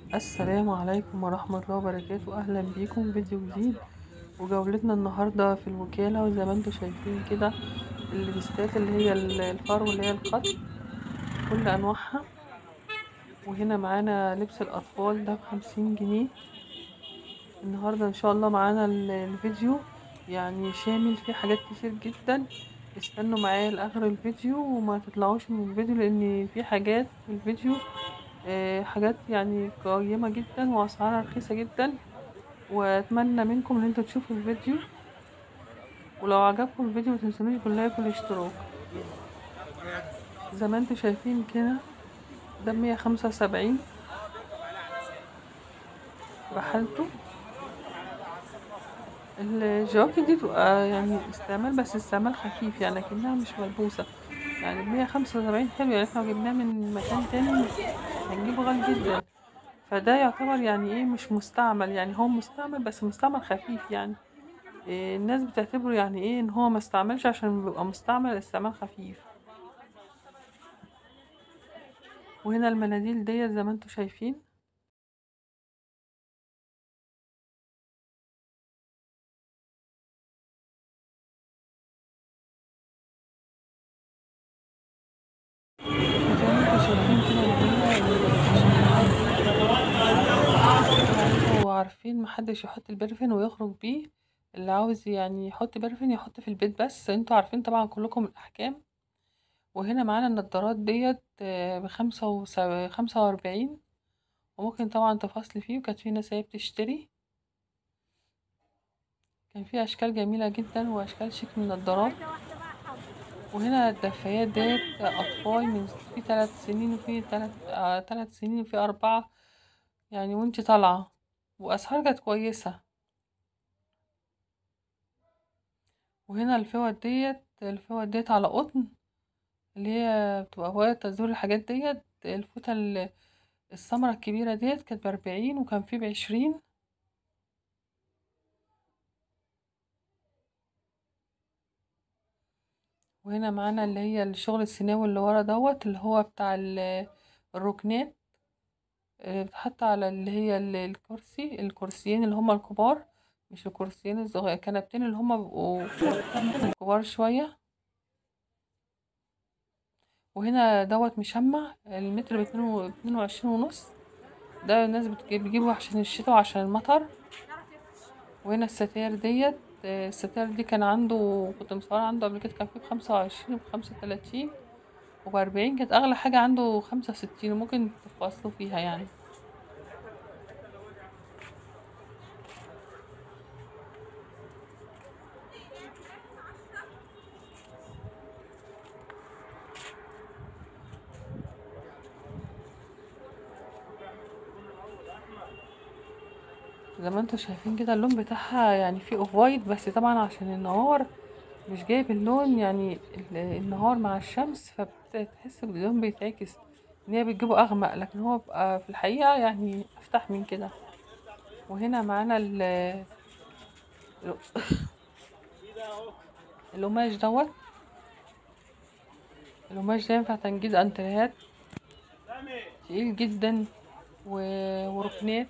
السلام عليكم ورحمة الله وبركاته أهلا بيكم فيديو جديد وجولتنا النهاردة في الوكالة وزي ما انتم شايفين كده اللبستات اللي هي ال- الفرو اللي هي القط كل أنواعها وهنا معانا لبس الأطفال ده بخمسين جنيه النهاردة إن شاء الله معانا ال- الفيديو يعني شامل فيه حاجات كتير جدا استنوا معايا لآخر الفيديو وما تطلعوش من الفيديو لأن في حاجات في الفيديو آه، حاجات يعني قيمة جدا وأسعارها رخيصة جدا وأتمنى منكم إن انتوا تشوفوا الفيديو ولو عجبكم الفيديو متنسونوش باللايك والاشتراك زي ما انتوا شايفين كده ده مية خمسة وسبعين بحالته الجواكت دي تبقى يعني استعمال بس استعمال خفيف يعني لكنها مش ملبوسة يعني مية خمسة وسبعين حلو يعني احنا لو جبناه من مكان تاني هنجيبه غالي جدا فده يعتبر يعني ايه مش مستعمل يعني هو مستعمل بس مستعمل خفيف يعني إيه الناس بتعتبره يعني ايه ان هو ما استعملش عشان بيبقى مستعمل استعمال خفيف وهنا المناديل ديت زي ما انتوا شايفين وزي ما انتوا شايفين كده اللي هي وعارفين محدش يحط البرفين ويخرج بيه اللي عاوز يعني يحط برفين يحط في البيت بس انتوا عارفين طبعا كلكم الأحكام وهنا معانا النضارات ديت آه، بخمسة وسب... خمسة وأربعين وممكن طبعا تفاصلي فيه وكانت في ناس هي بتشتري كان في أشكال جميلة جدا وأشكال شيك من النضارات وهنا الدفايات ديت أطفال من في ثلاث سنين وفي ثلاث آه ثلاث سنين وفي أربعة يعني وانتي طالعة وأسعار كانت كويسة وهنا الفوط ديت الفوط ديت على قطن اللي هي بتبقى هواية تزور الحاجات ديت الفوطة ال- السمرة الكبيرة ديت كانت بأربعين وكان في بعشرين وهنا معانا اللي هي الشغل السيناوي اللي ورا دوت اللي هو بتاع ال- الركنات آه، بتحط على اللي هي ال- الكرسي الكرسيين اللي هما الكبار مش الكرسيين الصغير الكنبتين اللي هما بيبقوا كبار شوية وهنا دوت مشمع المتر باتنين و- اتنين وعشرين ونص ده الناس بتجيب بيجيبه عشان الشتا وعشان المطر وهنا الستاير ديت آه، الستاير دي كان عنده كنت مصورة عنده قبل كده كان فيه بخمسة وعشرين وبخمسة وتلاتين وبأربعين كانت أغلى حاجة عنده خمسة وستين وممكن تفاصلوا فيها يعني زي ما انتوا شايفين كده اللون بتاعها يعني فيه اوف وايت بس طبعا عشان النهار مش جايب اللون يعني ال- النهار مع الشمس فبتحس اللون بيتعكس ان هي بتجيبه اغمق لكن هو بقى في الحقيقة يعني افتح من كده وهنا معانا ال القماش دوت القماش ده ينفع تنجيد انتريهات تقيل جدا و... وركنات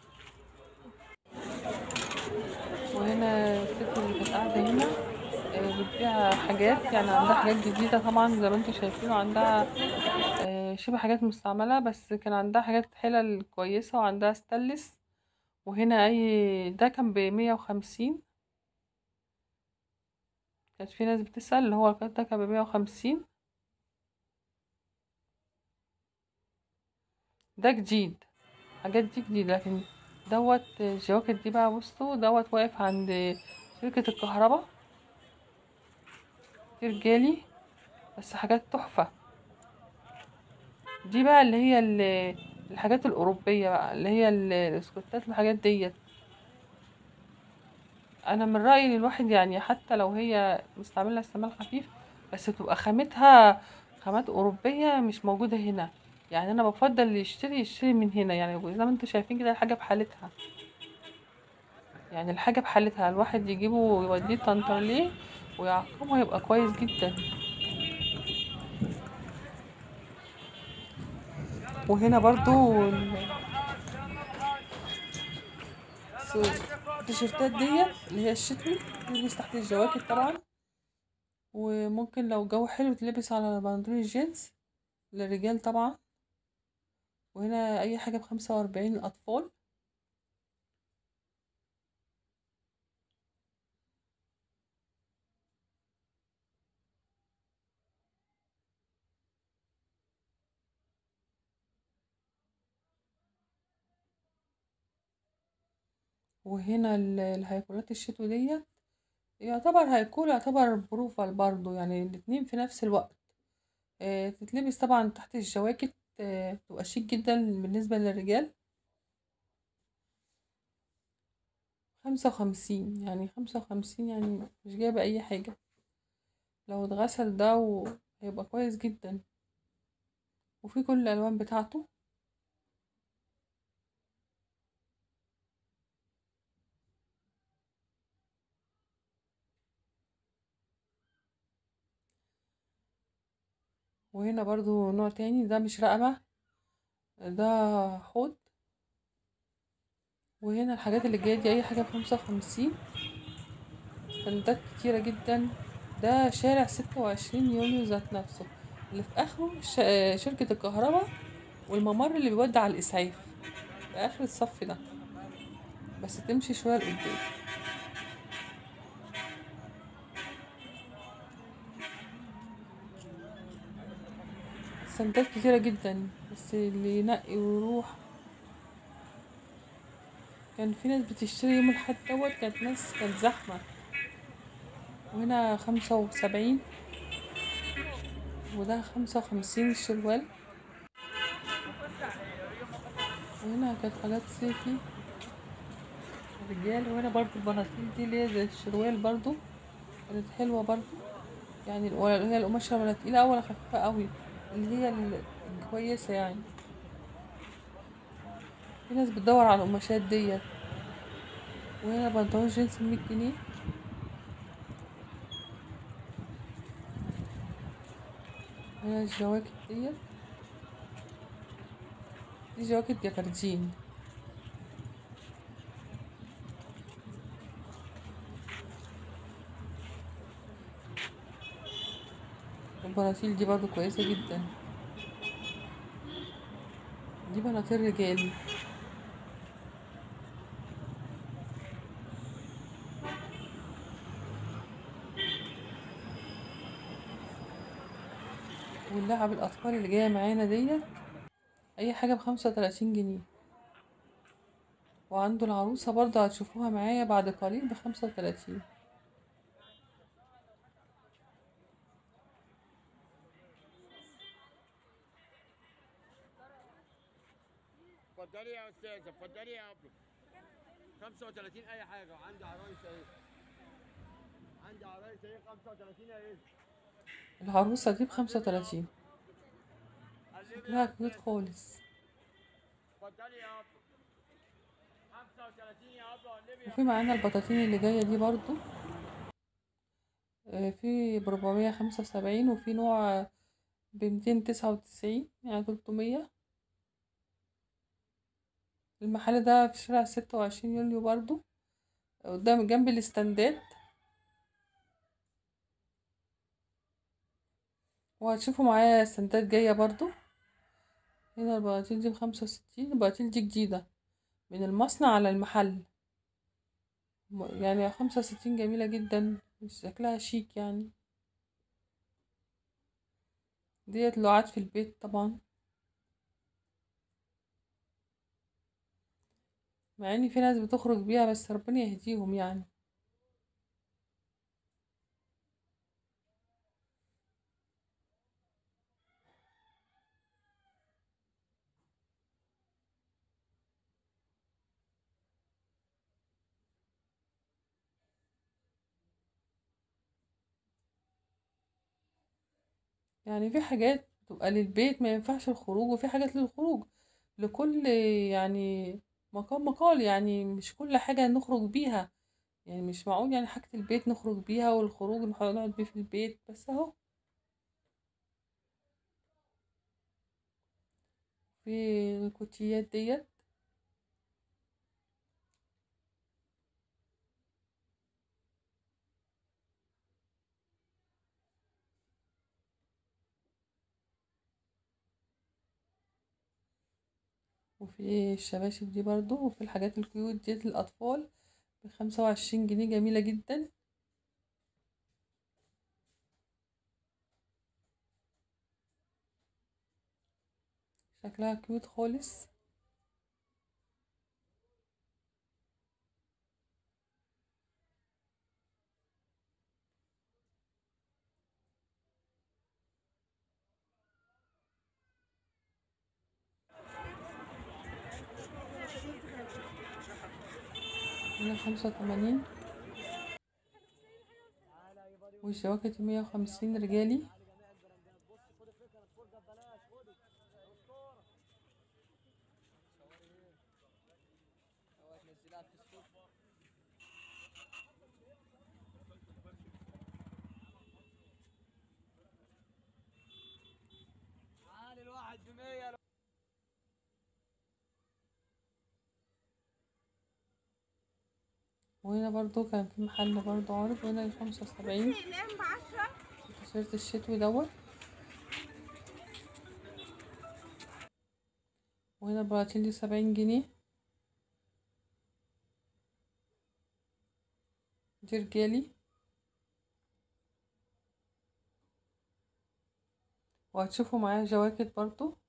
وهنا الست اللي كانت قاعدة هنا آه، بتبيع حاجات يعني عندها حاجات جديدة طبعا زي ما انتوا شايفين وعندها آه، شبه حاجات مستعملة بس كان عندها حاجات حلل كويسة وعندها ستانلس وهنا اي ده كان بمية وخمسين كانت في ناس بتسأل اللي هو ده كان بمية وخمسين ده جديد حاجات دي جديد لكن دوت الجواكت دي بقى بصوا دوت واقف عند شركة الكهرباء دي رجالي بس حاجات تحفة دي بقى اللي هي ال- الحاجات الأوروبية بقى اللي هي ال- الاسكوتات والحاجات ديت أنا من رأيي إن الواحد يعني حتى لو هي مستعملة استعمال خفيف بس تبقى خامتها خامات أوروبية مش موجودة هنا يعني أنا بفضل اللي يشتري يشتري من هنا يعني زي ما انتوا شايفين كده الحاجة بحالتها يعني الحاجة بحالتها الواحد يجيبه ويوديه طنطرليه ويعقمه يبقى كويس جدا وهنا برضو ال- بس التيشيرتات ديت اللي هي الشتوي تلبس تحت الجواكت طبعا وممكن لو الجو حلو تلبس على بنطلون الجينز للرجال طبعا وهنا اي حاجة بخمسة واربعين الاطفال وهنا ال- الهيكولات الشتوي ديت يعتبر هيكول يعتبر بروفال برضو يعني الاتنين في نفس الوقت آه، تتلبس طبعا تحت الجواكت آه، تبقى شيك جدا بالنسبة للرجال خمسة وخمسين يعني خمسة وخمسين يعني مش جايبة أي حاجة لو اتغسل ده و- هيبقى كويس جدا وفي كل الألوان بتاعته وهنا برضو نوع تاني ده مش رقبة ده حوض وهنا الحاجات اللي جاية دي أي حاجة بخمسة وخمسين ستاندات كتيرة جدا ده شارع ستة وعشرين يوليو ذات نفسه اللي في آخره ش... آه، شركة الكهرباء والممر اللي بيودي على الإسعاف في آخر الصف ده بس تمشي شوية لقدام ستاندات كتيرة جدا بس اللي ينقي ويروح كان في ناس بتشتري يوم الأحد دوت كانت ناس كانت زحمة وهنا خمسة وسبعين وده خمسة وخمسين الشروال وهنا كانت حاجات صيفي رجال وهنا برضو البناطيل دي اللي هي زي الشروال برضو كانت حلوة برضو يعني ال- ولا هي القماشة ولا تقيلة ولا خفيفة قوي اللي هي ال- الكويسة يعني في ناس بتدور على القماشات ديت وهنا بنطلون جينز بمية جنيه هنا الجواكت ديت دي جواكت جاكردين البناطيل دي برضو كويسة جدا دي بناطيل رجالي واللعب الأطفال اللي جاية معانا ديت أي حاجة بخمسة وتلاتين جنيه وعنده العروسة برضه هتشوفوها معايا بعد قليل بخمسة وتلاتين اتفضلي يا استاذه اتفضلي يا ابني 35 اي حاجه وعندي عرايس اهي عندي عرايس اهي 35 اهي العروسة دي بخمسة وتلاتين شكلها كيوت خالص اتفضلي يا ابني 35 يا ابني والنبي وفي معانا البطاطين اللي جاية دي برضو آه، في بربعمية خمسة وسبعين وفي نوع بميتين تسعة وتسعين يعني تلتمية المحل ده في شارع ستة وعشرين يوليو برضو قدام جنب الاستندات وهتشوفوا معايا استندات جاية برضو هنا البناطيل دي بخمسة وستين البناطيل دي جديدة من المصنع على المحل م- يعني خمسة وستين جميلة جدا شكلها شيك يعني ديت لوعات في البيت طبعا مع ان في ناس بتخرج بيها بس ربنا يهديهم يعني يعني في حاجات بتبقى للبيت ما ينفعش الخروج وفي حاجات للخروج لكل يعني مقام مقال يعني مش كل حاجة نخرج بيها يعني مش معقول يعني حاجة البيت نخرج بيها والخروج نح- نقعد بيه في البيت بس اهو في الكوتشيات ديت وفي الشباشب دي برضو وفي الحاجات الكيوت دي للأطفال بخمسة وعشرين جنيه جميلة جدا شكلها كيوت خالص هنا خمسة وتمانين والجواكت مية وخمسين رجالي عالي الواحد بمية وهنا برضو كان في محل برضو عرض وهنا خمسة وسبعين التيشيرت الشتوي دوت وهنا البلاطين دي سبعين جنيه دي رجالي وهتشوفوا معايا جواكت برضو